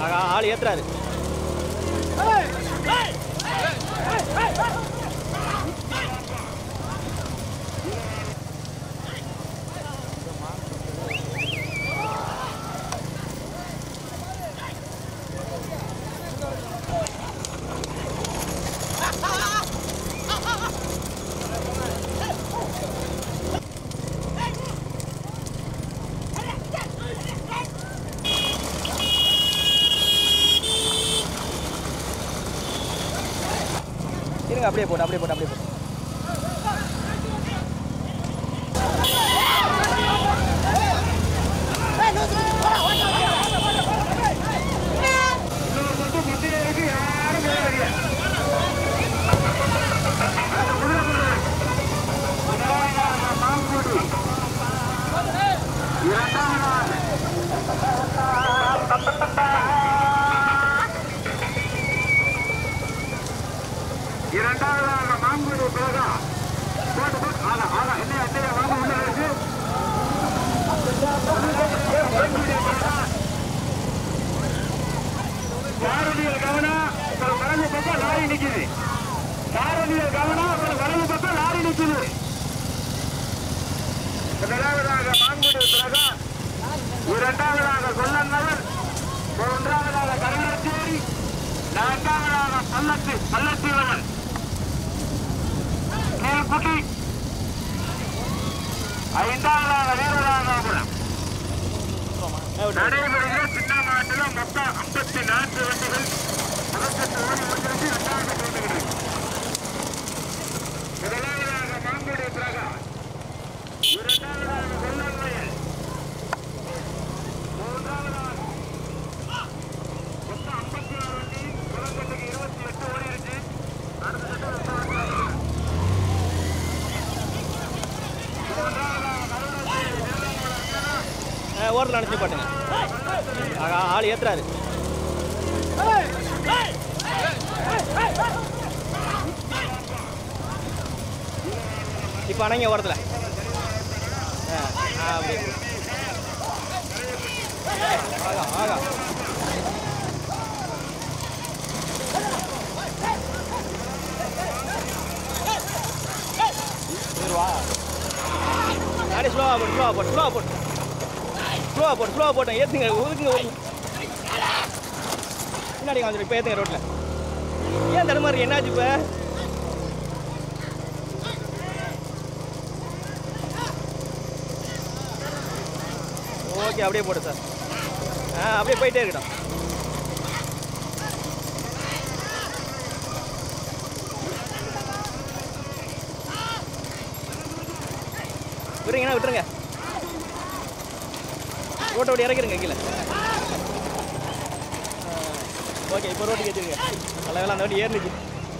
ஆகா ஆள் ஏத்துறாரு இருங்க அப்படியே போட்டு அப்படியே போட்டு அப்படியே போட்டு இரண்டாவதாக மாங்குடி பிறகா போட்டு போட்டு ஆகா ஆகா இல்லையா இல்லையா வாங்க உள்ள இருக்கு பாரதியல் கவனம் உங்கள் வலது பக்கம் லாரி நிக்குது பாரதியல் கவனம் உங்கள் வலது பக்கம் லாரி நிக்குது முதலாவதாக மாங்குடி பிறகா இரண்டாவதாக கொல்லநகர் மூன்றாவதாக கருணாச்சேரி நான்காவதாக பல்லத்து பல்லத்தீவனன் கீழ்குட்டி ஐந்தாவதாக வீரராகாபுரம் நடைபெறுகிற சின்ன மாட்டில் மொத்தம் ஐம்பத்தி நான்கு வண்டிகள் முதற்கட்டு ஓடி கொண்டிருந்து இரண்டாவது கொண்டுகிறது முதலாவதாக மாங்குடி பிரகா இரண்டாவதாக கொல்லன்மையல் மூன்றாவதாக மொத்தம் ஐம்பத்தி ஆறு வண்டி முதற்கட்டுக்கு இருபத்தி எட்டு ஓடி இருக்கு அடுத்த கட்டு ரெண்டாவது வண்டி. மூன்றாவதாக கருணாச்சேரி நிர்வாகம் ஓரத்தில் அனுப்பிச்சு பாட்டுங்க ஆகா ஆள் ஏத்துறாரு இப்போ அணைங்க ஓரத்தில் ஆ ஆ, அப்படி ஆகா ஆகா வா நானே ஸ்லோவாக போட்டு ஸ்லோவாக போட்டு ஸ்லோவாக போட்டு ஸ்லோவாக போட்டு ஸ்லோவாக போட்டேன் ஏற்றுங்க ஒதுக்குங்க ஒதுக்குங்க பின்னாடி வந்துடும் இப்போ ஏற்றுங்க ரோட்டில் ஏன் தடுமாறு என்னாச்சு இப்போ ஓகே அப்படியே போடு சார் ஆ அப்படியே போயிட்டே இருக்கட்டும் விட்டுருங்கன்னா விட்டுருங்க ரோட்டை விட்டு இறக்கிருங்க கீழே ஓகே இப்போ ரோட்டுக்கு ஏற்றிருங்க நல்ல வேலை அந்த வண்டி ஏறிச்சு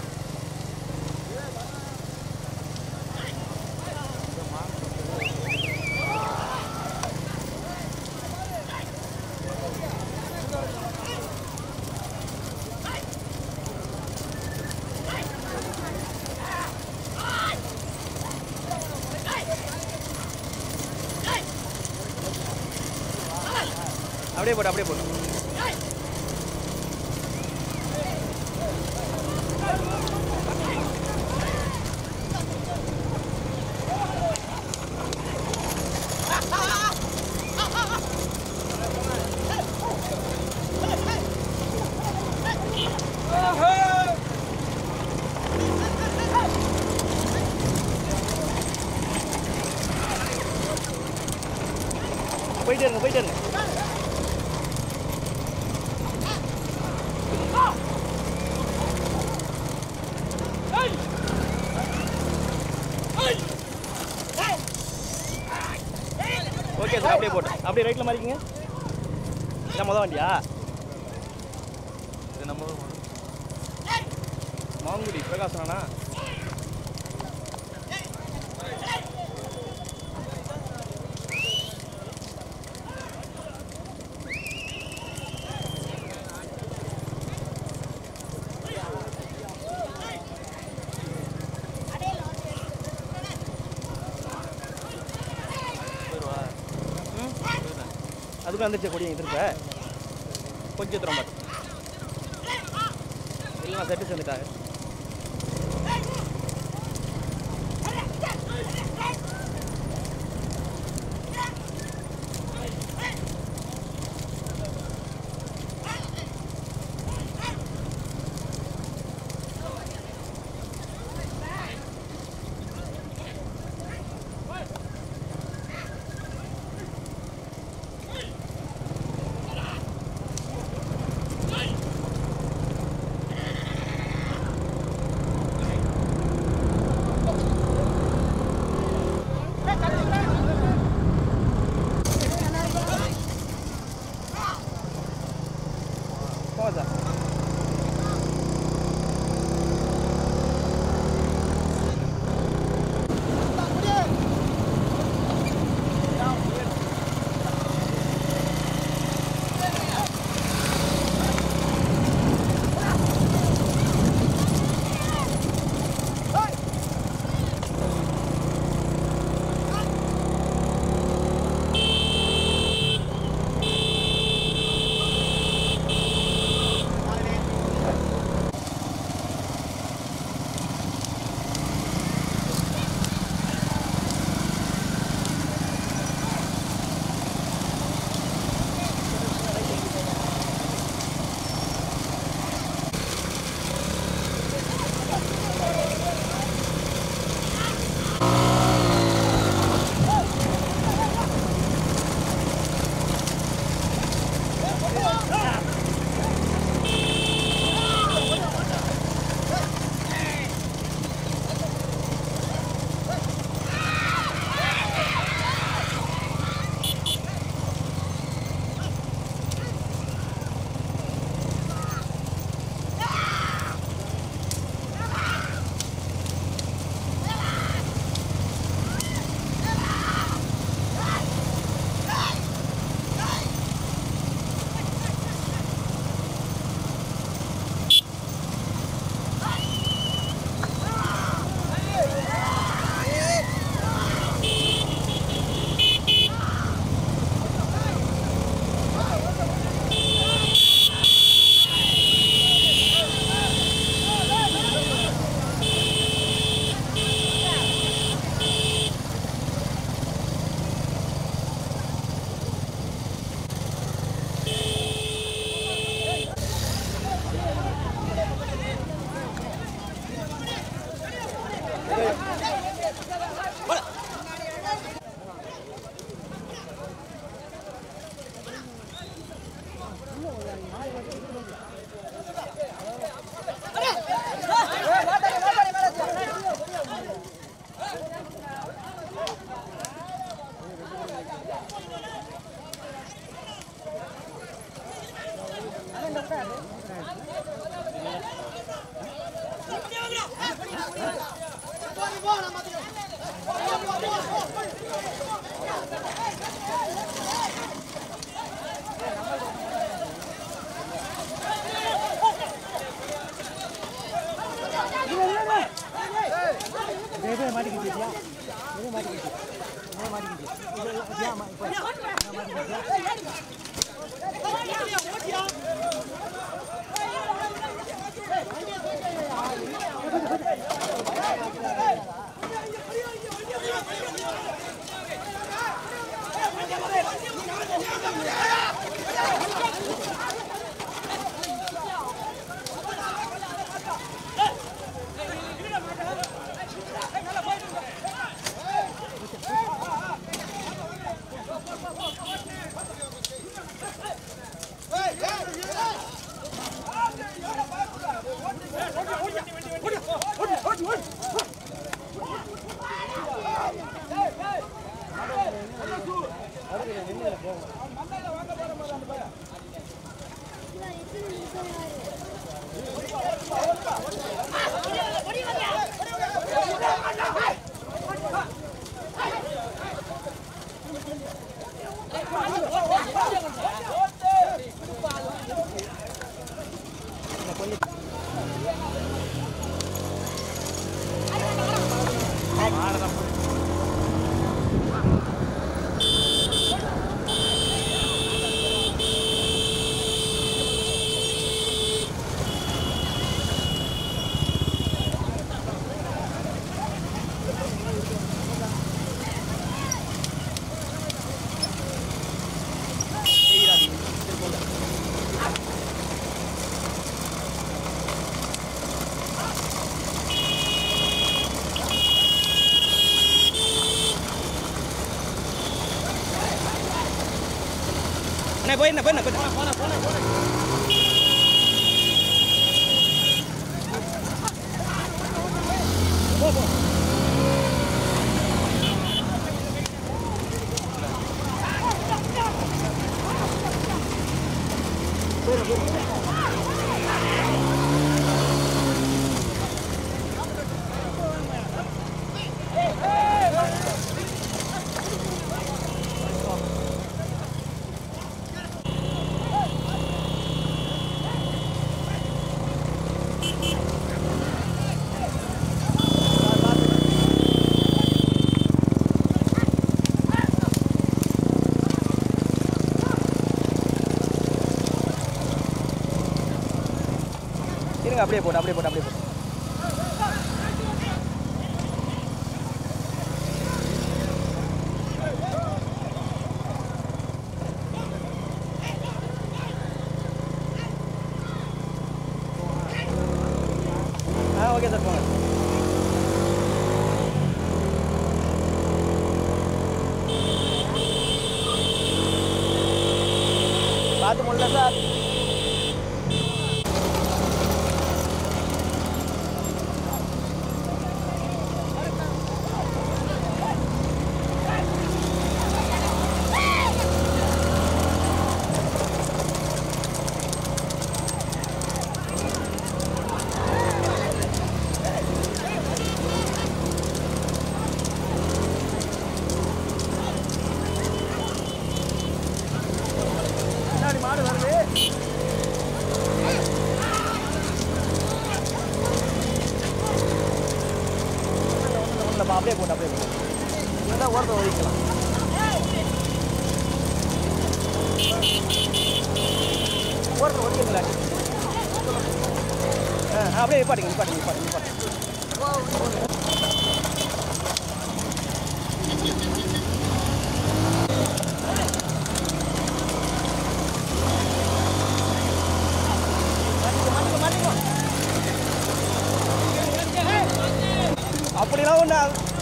அப்படியே போட்டு அப்படியே போட்டு போயிட்டே இருங்க போயிட்டே இருங்க ஓகே சார் அப்படியே போட்டு அப்படியே ரைட்டில் மாறிக்கிங்க இதான் மொதல் வண்டியா இது நம்ம மாங்குடி பிரகாசனா அதுக்கு வந்துருச்சு கொடி திருப்ப கொஞ்சம் தூரம் மட்டும் இல்லைன்னா செட்டு சேர்ந்துட்டாங்க போதா Hey! போயிருந்தேன் போயிருந்தேன் போயிருந்தேன் இருங்க அப்படியே போட்டு அப்படியே போட்டு அப்படியே போட்டு ஆ ஓகே சார் போங்க பார்த்து முடியல சார் பின்னாடி மாடு வருது ஒன்றும் அப்படியே போட்டு அப்படியே போட்டு இதுதான் ஓரத்தை ஒழிக்கலாம் ஓரத்தை ஒழிக்கல ஆ அப்படியே நிப்பாட்டுங்க நிப்பாட்டுங்க நிப்பாட்டுங்க நிப்பாட்டுங்க அப்படிலாம் ஒன்று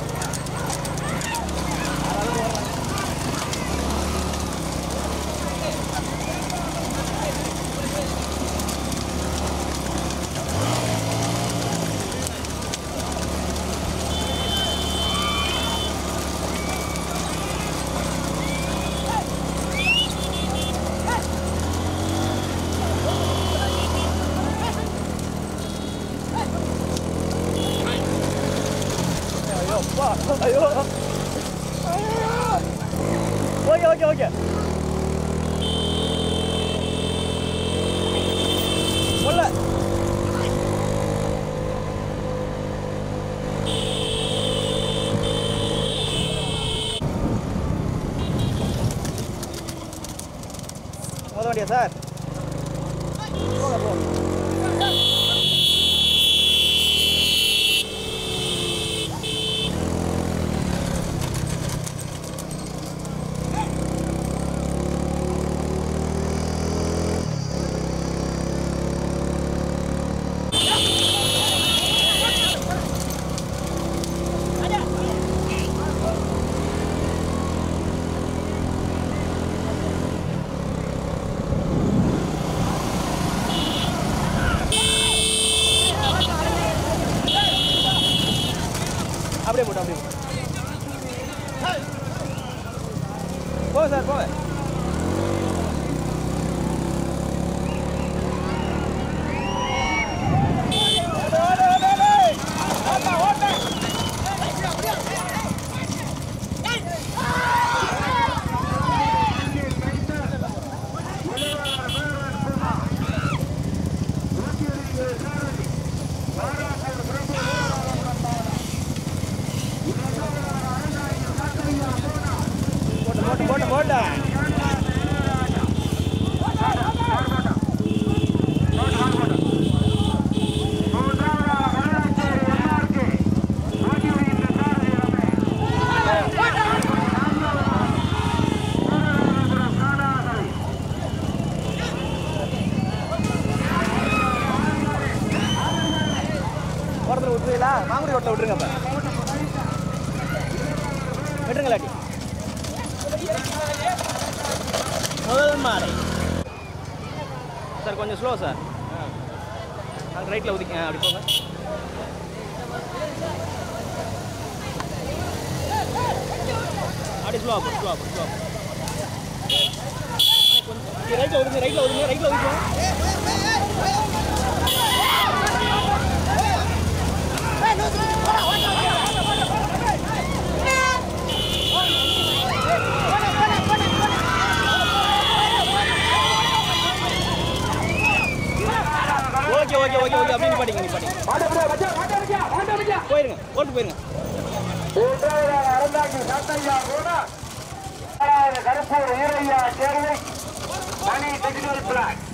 ஐயோ அப்பா ஐயோ ஓகே ஓகே ஓகே சொல்ல மோத வண்டியா சார் போங்க போங்க அப்படியே போட்டு அப்படியே போட்டு போங்க சார் போங்க போட்டு போட்டு போட்டு போட்டு ஓரத்தில் விட்டுருவீங்களா மாங்குடி ரோட்டில் விட்டுருங்க அப்போ விட்டுருங்களாட்டி முதல் மாலை சார் கொஞ்சம் ஸ்லோ சார் அங்கே ரைட்டில் ஒதுக்கி ஆ, அப்படி போங்க அப்படி ஸ்லோ ஆகும் ஸ்லோ ஆகும் ஸ்லோ கொஞ்சம் ரைட்டில் ஒதுங்க ரைட்டில் ஒதுங்க ரைட்டில் ஒதுங்க ஓகே ஓகே ஓகே ஓகே அப்படின்னு பாட்டிங்க நீ பாட்டிங்க மாட்டப்படியா மச்சான் மாட்டப்படியா மாட்டப்படியா போயிருங்க ஓட்டு போயிருங்க மூன்றாவதாக அறந்தாங்கி சாத்தையா போனா கருப்பூர் ஈரையா சேர்வை மணி டிஜிட்டல் பிளாக்